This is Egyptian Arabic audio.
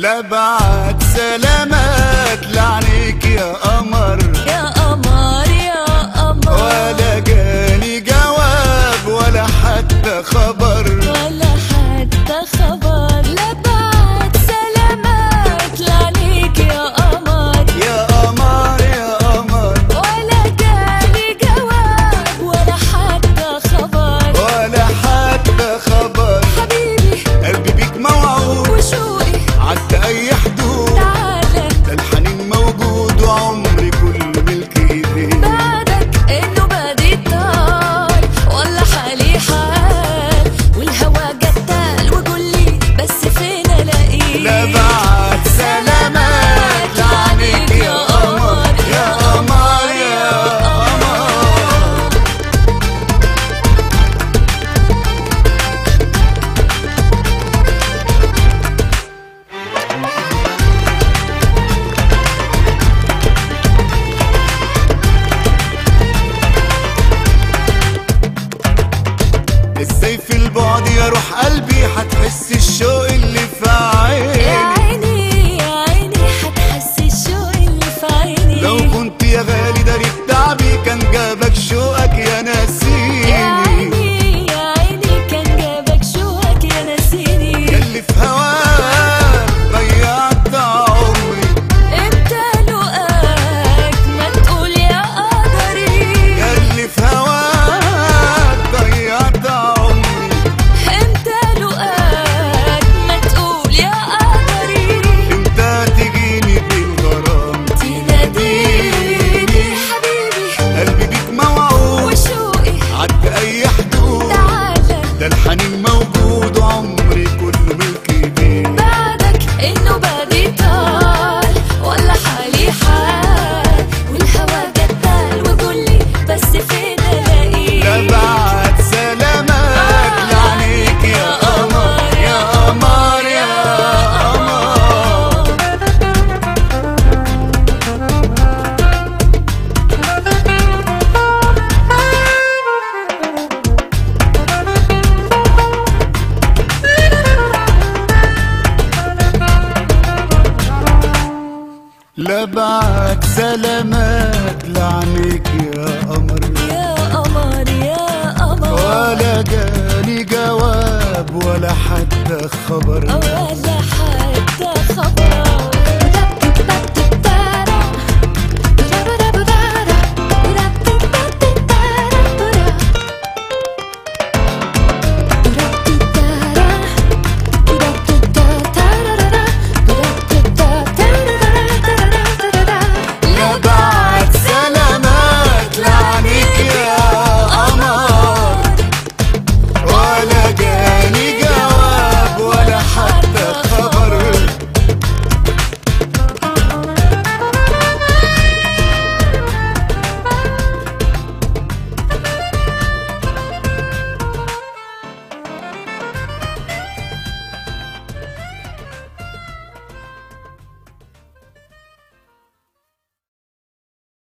لا بعد سلامات لعنيك يا قمر يا قمر يا قمر ولا جاني جواب ولا حتى خبر ولا حتى خبر لا بعد سلامات لعنيك يا قمر يا قمر يا قمر ولا جالي جواب ولا حتى خبر ولا حتى خبر حبيبي قلبي بيك موعود وشوقي عدى اي حدود تعالى ده الحنين موجود وعمري كله ملك ايديك بعدك انه بادي طال ولا حالي حال والهوى جدال وقولي بس فين الاقيه لا بعد سلامات لعنيك يا قمر يا قمر يا قمر ازاي في البعد يا روح قلبي هتحس الشوق اللي في يا عيني عيني يا عيني هتحس الشوق اللي في عيني لو كنت يا غالي داري تعبي كان جابك شوقك يا يا ناسيني عيني يا عيني كان جابك شوقك يا ناسيني ياللي في هواك ضيعت عمري امتى لقاك ما تقول يا قدري ياللي في هواك ضيعت عمري امتى لقاك ما تقول يا قدري انت تجيني بالغرام تناديني حبيبي قلبي بيك موعود وشوقي عدى اي حدود تعالى ده الحنين موجود وعمري كله ملك ايديك بعدك انه بادي طال ولا حالي حال والهوى جدال وقولي بس فين الاقيه لا بعد سلامات لعنيك يا قمر يا قمر يا قمر لا بعد سلامات لعنيك يا قمر يا قمر يا قمر ولا جاني جواب ولا حتى خبر ولا حتى خبر